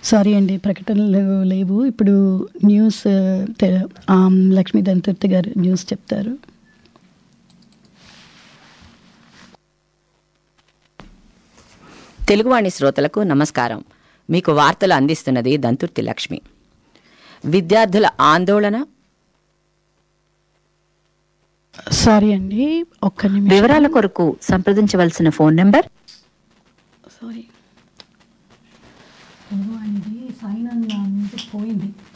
sorry అండి ప్రకటనలు లేవు ఇప్పుడు న్యూస్ ఆ, తె- ఆమ్, లక్ష్మీ దంతర్తి గారు న్యూస్ చెప్తారు తెలుగువాణి శ్రోతలకు నమస్కారం మీకు వార్తలు అందిస్తున్నది దంతుర్తి లక్ష్మి విద్యార్థుల ఆందోళన సారీ అండి ఒక్క నిమిషం వివరాల కొరకు సంప్రదించవలసిన ఫోన్ నెంబర్ సారీ తెలుగు అనేది సైన్ అన్న మ్యూజిక్ పోయింది